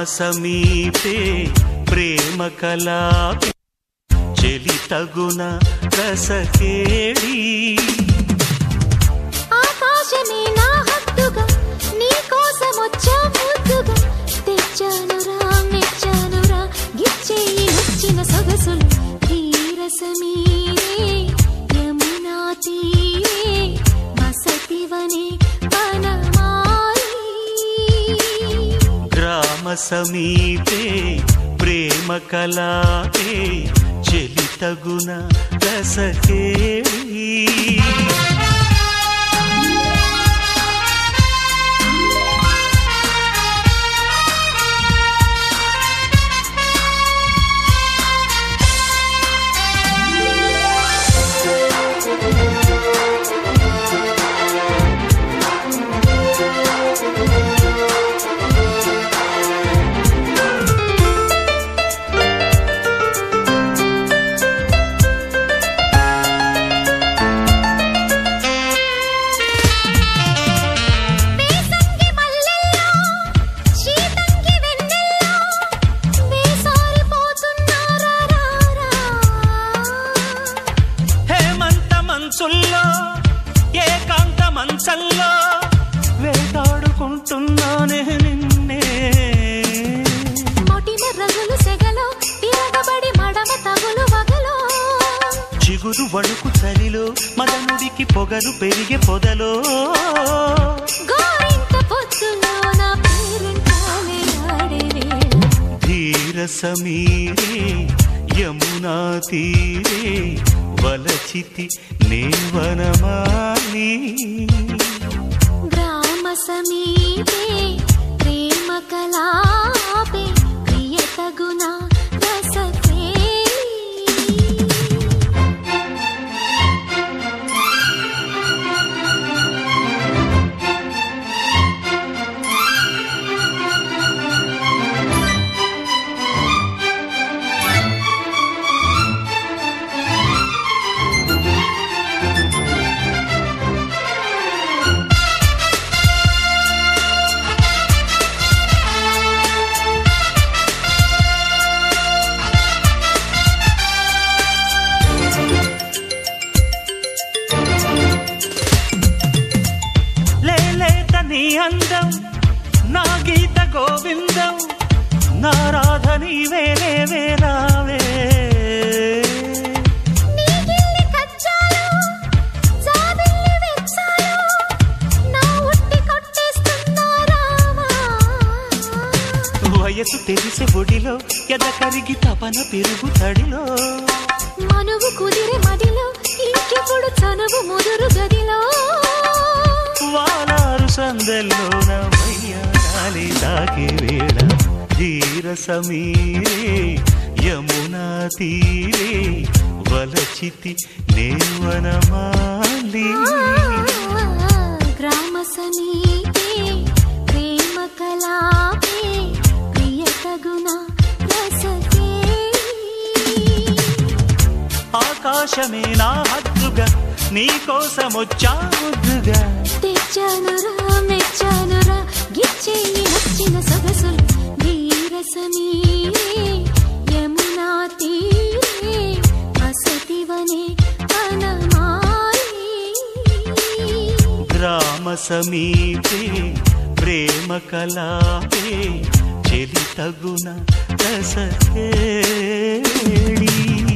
సమీపే ప్రేమ కళా చెలి తగున రసకేళి ఆకాశమే నా హద్దుగా నీ కోసం వచ్చా ముద్దుగా తెచ్చానురా మెచ్చానురా గిచ్చేయి నచ్చిన సొగసులు ధీరసమీరే యమునా తీరే వసతివనే వనమాలి గ్రామ సమీపే ప్రేమ కళాపే చెలి తగున రసకేళి వేసంగి మల్లెల్లో శీతంగి వెన్నెల్లో వేసారిపోతున్నారా రారా హేమంత మంచుల్లో ఏకాంత మంచంలో వేటాడుకుంటున్నానే నిన్నే మొటిమ రగులు సెగలో తిరగబడి మడమ తగులు వగలో చిగురు వణుకు చలిలో మదనుడికి పొగరు పెరిగే పొదలో గోరింట పొత్తులో నా పేరింటాలే ఆడే వేళ ధీర సమీరే యమునా తీరే వలచితి నేవనమాలి గ్రామ సమీపే ప్రేమ కలాపే ప్రియతగుణ రసకేళి లేలేత నీ అందం నా గీత గోవిందం నా రాధ నీవేలే వేరావే నీగిల్లి కచ్చాలు జాబిల్లి వెచ్చాలు నా ఉట్టి కొట్టేస్తున్నా రామా వయసు తెలిసే ఒడిలో ఎద కరిగి తపన పెరుగు తడిలో మనువు కుదిరే మదిలో ఇంకెప్పుడు చనువు ముదురు గదిలో వాలారు సందల్లోన మయ్యాలి దాకే వేళ ధీర సమీరే యమునా తీరే వలచితి నేవనమాలి గ్రామ సమీపే ప్రేమ కలాపే ప్రియతగుణ రసకేళి ఆకాశమే నా హద్దుగా నీకోసమొచ్చా ముద్దుగా తెచ్చానురా మెచ్చానురా గిచ్చేయి నచ్చిన సొగసులు ధీరసమీరే యమునా తీరే వసతివనే వనమాలి గ్రామ సమీపే ప్రేమ కలాపే చెలి తగున రసకేళి